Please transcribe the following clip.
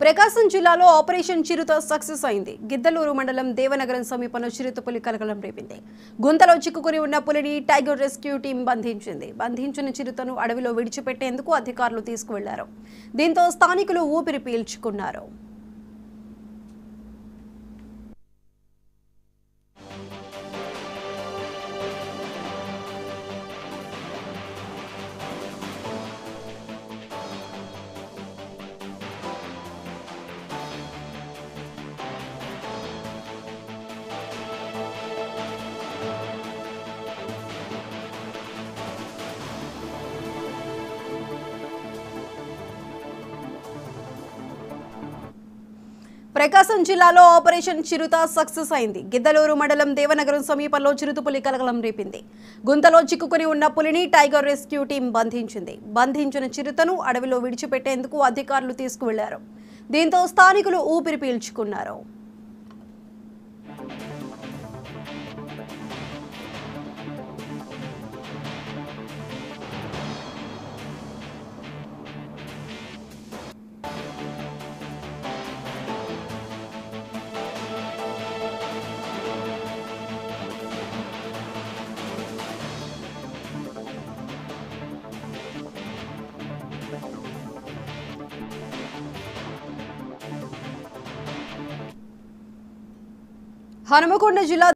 ప్రకాశం జిల్లాలో ఆపరేషన్ చిరుత సక్సెస్ అయింది గిద్దలూరు మండలం దేవనగరం సమీపంలో చిరుత పులి కలకలం రేపింది గుంతలో చిక్కుకుని ఉన్న పులిని టైగర్ రెస్క్యూ టీం బంధించింది బంధించిన చిరుతను అడవిలో విడిచిపెట్టేందుకు అధికారులు తీసుకువెళ్లారు దీంతో స్థానికులు ఊపిరి పీల్చుకున్నారు ప్రకాశం జిల్లాలో ఆపరేషన్ చిరుత సక్సెస్ అయింది గిద్దలూరు మండలం దేవనగరం సమీపంలో చిరుతపులి కలకలం రేపింది గుంతలో చిక్కుకుని ఉన్న పులిని టైగర్ రెస్క్యూ టీం బంధించింది బంధించిన చిరుతను అడవిలో విడిచిపెట్టేందుకు అధికారులు తీసుకువెళ్లారు దీంతో స్థానికులు ఊపిరి పీల్చుకున్నారు హనుమకొండ జిల్లా